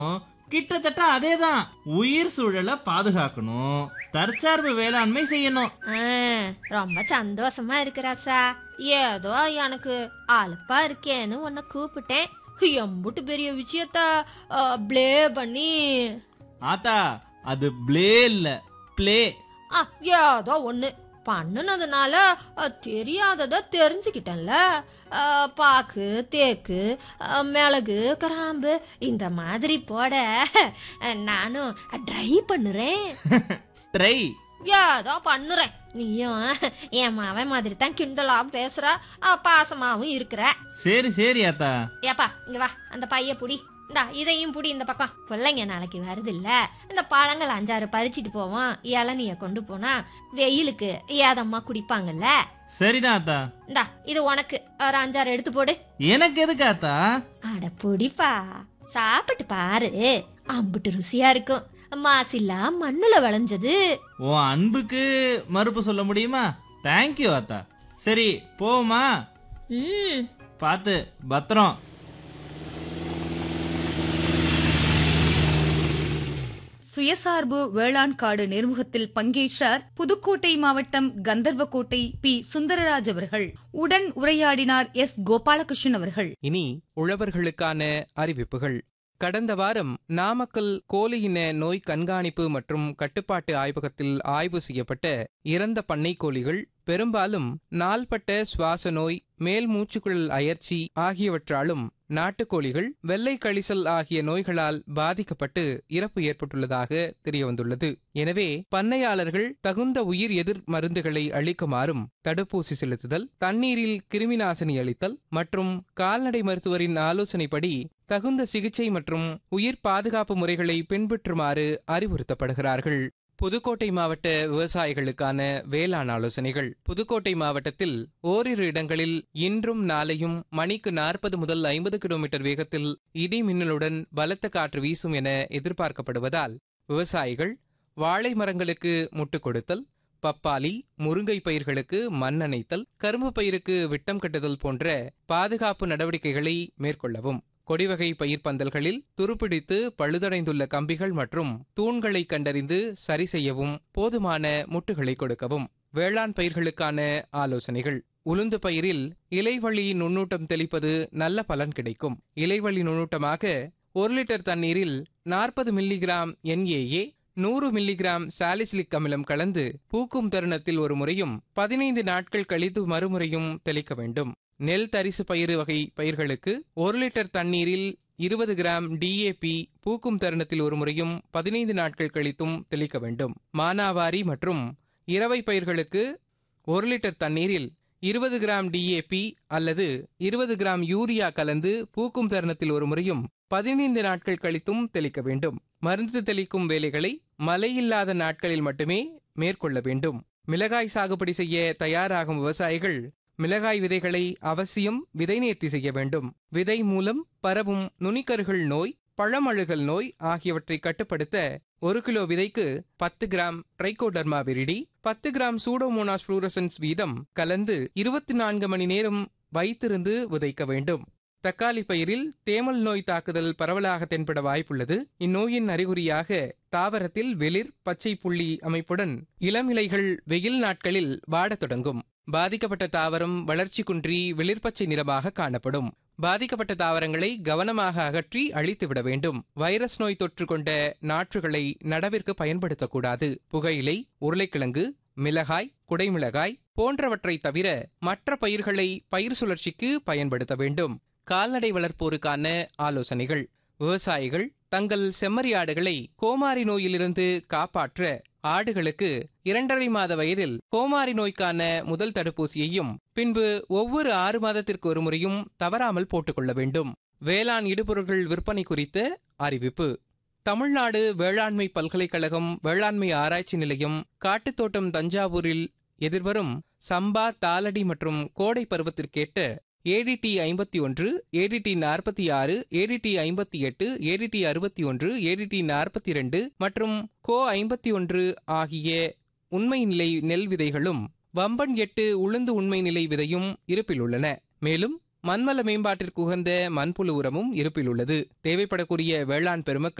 கிட்டத்தட்ட அதேதான் உயிர் சூழலை பாதுகாக்கணும் தற்சார்பு வேளாண்மை செய்யணும் ஆ, ரொம்ப சந்தோஷமா இருக்கு ராசா ஏதோ எனக்கு அலுப்பா இருக்கேன்னு உன்னை கூப்பிட்டேன் எம்புட்டு பெரிய விஷயத்த ப்ளே பண்ணி ஆத்தா அது ப்ளே இல்ல ப்ளே ஆ, ஏதோ ஒண்ணு பண்ணுனதுனால அ, தெரியாதத தெரிஞ்சுக்கிட்டேன்ல அ, பாக்கு தேக்கு அ, மிளகு கிராம்பு இந்த மாதிரி போட அ, நானும் ட்ரை பண்ணுறேன் ட்ரை ஏதோ பண்ணுறேன் நீயும் என் மாவன் மாதிரி தான் கிண்டலாவும் பேசுற அ, பாசமாவும் இருக்கிற சரி சரி ஆத்தா ஏப்பா இங்க வா அந்த பைய புடி இந்தா இதையும் புடி இந்த பக்கம் பிள்ளைங்க நாளைக்கு வருது இல்ல இந்த பழங்கள் அஞ்சாறு பறிச்சிட்டு போவோம் இளநிய கொண்டு போனா வெயிலுக்கு ஏதம்மா குடிப்பாங்கல்ல சரிதான் ஆத்தா இந்தா இது உனக்கு ஒரு அஞ்சாறு எடுத்து போடு எனக்கு எதுக்கு ஆத்தா அட புடிப்பா சாப்பிட்டு பாரு அம்புட்டு ருசியா இருக்கும் மாசில்லா மண்ணுல விளைஞ்சது உன் அன்புக்கு மறுப்பு சொல்ல முடியுமா தேங்க்யூ ஆத்தா சரி போமா ம் பார்த்து பத்திரம் சுயசார்பு வேளாண் காடு நேர்முகத்தில் பங்கேற்றார் புதுக்கோட்டை மாவட்டம் கந்தர்வக்கோட்டை பி சுந்தரராஜ் அவர்கள் உடன் உரையாடினார் எஸ் கோபாலகிருஷ்ணன் அவர்கள் இனி உழவர்களுக்கான அறிவிப்புகள் கடந்த வாரம் நாமக்கல் கோழியின நோய் கண்காணிப்பு மற்றும் கட்டுப்பாட்டு ஆய்வகத்தில் ஆய்வு செய்யப்பட்ட இறந்த பண்ணை கோழிகள் பெரும்பாலும் நாள்பட்ட சுவாச நோய் மேல் மூச்சுக்குழல் அயற்சி ஆகியவற்றாலும் நாட்டுக்கோழிகள் வெள்ளை கழிசல் ஆகிய நோய்களால் பாதிக்கப்பட்டு இறப்பு ஏற்பட்டுள்ளதாக தெரியவந்துள்ளது எனவே பண்ணையாளர்கள் தகுந்த உயிர் எதிர் மருந்துகளை அளிக்குமாறும் தடுப்பூசி செலுத்துதல் தண்ணீரில் கிருமிநாசினி அளித்தல் மற்றும் கால்நடை மருத்துவரின் ஆலோசனைப்படி தகுந்த சிகிச்சை மற்றும் உயிர் பாதுகாப்பு முறைகளை பின்பற்றுமாறு அறிவுறுத்தப்படுகிறார்கள் புதுக்கோட்டை மாவட்ட விவசாயிகளுக்கான வேளாண் ஆலோசனைகள் புதுக்கோட்டை மாவட்டத்தில் ஓரிரு இடங்களில் இன்றும் நாளையும் மணிக்கு நாற்பது முதல் ஐம்பது கிலோமீட்டர் வேகத்தில் இடி மின்னலுடன் பலத்த காற்று வீசும் என எதிர்பார்க்கப்படுவதால் விவசாயிகள் வாழை மரங்களுக்கு முட்டு கொடுத்தல் பப்பாளி முருங்கை பயிர்களுக்கு மண் அணைத்தல் கரும்பு பயிருக்கு விட்டம் கட்டுதல் போன்ற பாதுகாப்பு நடவடிக்கைகளை மேற்கொள்ளவும் கொடிவகை பயிர் பந்தல்களில் துருப்பிடித்து பழுதடைந்துள்ள கம்பிகள் மற்றும் தூண்களை கண்டறிந்து சரி செய்யவும் போதுமான முட்டுகளை கொடுக்கவும் வேளாண் பயிர்களுக்கான ஆலோசனைகள் உளுந்து பயிரில் இலைவழி நுண்ணூட்டம் தெளிப்பது நல்ல பலன் கிடைக்கும் இலைவழி நுண்ணூட்டமாக ஒரு லிட்டர் தண்ணீரில் நாற்பது மில்லிகிராம் என்ஏஏ நூறு மில்லிகிராம் சாலிசிலிக் அமிலம் கலந்து பூக்கும் தருணத்தில் ஒரு முறையும் பதினைந்து நாட்கள் கழித்து மறுமுறையும் தெளிக்க வேண்டும் நெல் தரிசு பயிறு வகை பயிர்களுக்கு ஒரு லிட்டர் தண்ணீரில் இருபது கிராம் டிஏபி பூக்கும் தருணத்தில் ஒரு முறையும் பதினைந்து நாட்கள் கழித்தும் தெளிக்க வேண்டும் மானாவாரி மற்றும் இரவை பயிர்களுக்கு ஒரு லிட்டர் தண்ணீரில் இருபது கிராம் டிஏபி அல்லது இருபது கிராம் யூரியா கலந்து பூக்கும் தருணத்தில் ஒரு முறையும் பதினைந்து நாட்கள் கழித்தும் தெளிக்க வேண்டும் மருந்து தெளிக்கும் வேலைகளை மழையில்லாத நாட்களில் மட்டுமே மேற்கொள்ள வேண்டும் மிளகாய் சாகுபடி செய்ய தயாராகும் விவசாயிகள் மிளகாய் விதைகளை அவசியம் விதை நேர்த்தி செய்ய வேண்டும் விதை மூலம் பரவும் நுனிக்கருகள் நோய் பழமழுகல் நோய் ஆகியவற்றை கட்டுப்படுத்த ஒரு கிலோ விதைக்கு பத்து கிராம் ட்ரைகோடர்மா விரிடி பத்து கிராம் சூடோமோனாஸ் புளூரசன்ஸ் வீதம் கலந்து இருபத்தி நான்கு மணி நேரம் வைத்திருந்து விதைக்க வேண்டும் தக்காளி பயிரில் தேமல் நோய் தாக்குதல் பரவலாக தென்பட வாய்ப்புள்ளது இந்நோயின் அறிகுறியாக தாவரத்தில் வெளிர் பச்சை புள்ளி அமைப்புடன் இளமிலைகள் வெயில் நாட்களில் வாடத் தொடங்கும் பாதிக்கப்பட்ட தாவரம் வளர்ச்சி குன்றி வெளிர்பச்சை நிறமாக காணப்படும் பாதிக்கப்பட்ட தாவரங்களை கவனமாக அகற்றி அழித்துவிட வேண்டும் வைரஸ் நோய் தொற்று கொண்ட நாற்றுகளை நடவிற்கு பயன்படுத்தக்கூடாது புகையிலை உருளைக்கிழங்கு மிளகாய் குடைமிளகாய் போன்றவற்றை தவிர மற்ற பயிர்களை பயிர் சுழற்சிக்கு பயன்படுத்த வேண்டும் கால்நடை வளர்ப்போருக்கான ஆலோசனைகள் விவசாயிகள் தங்கள் செம்மறி ஆடுகளை கோமாரி நோயிலிருந்து காப்பாற்ற ஆடுகளுக்கு இரண்டரை மாத வயதில் கோமாரி நோய்க்கான முதல் தடுப்பூசியையும் பின்பு ஒவ்வொரு ஆறு மாதத்திற்கு ஒரு முறையும் தவறாமல் போட்டுக்கொள்ள வேண்டும் வேளாண் இடுபொருட்கள் விற்பனை குறித்த அறிவிப்பு தமிழ்நாடு வேளாண்மை பல்கலைக்கழகம் வேளாண்மை ஆராய்ச்சி நிலையம் காட்டுத்தோட்டம் தஞ்சாவூரில் எதிர்வரும் சம்பா தாளடி மற்றும் கோடை பருவத்திற்கேற்ற ஏடிடி ஐம்பத்தி ஒன்று ஏடிடி நாற்பத்தி ஆறு ஏடிடி ஐம்பத்தி எட்டு ஏடிடி அறுபத்தி ஒன்று ஏடிடி நாற்பத்தி ரெண்டு மற்றும் கோ ஐம்பத்தி ஒன்று ஆகிய உண்மை நிலை நெல் விதைகளும் வம்பன் எட்டு உளுந்து உண்மை நிலை விதையும் இருப்பில் உள்ளன மேலும் மண்வள மேம்பாட்டிற்கு உகந்த மண்புழு உரமும் இருப்பில் உள்ளது தேவைப்படக்கூடிய வேளாண் பெருமக்கள்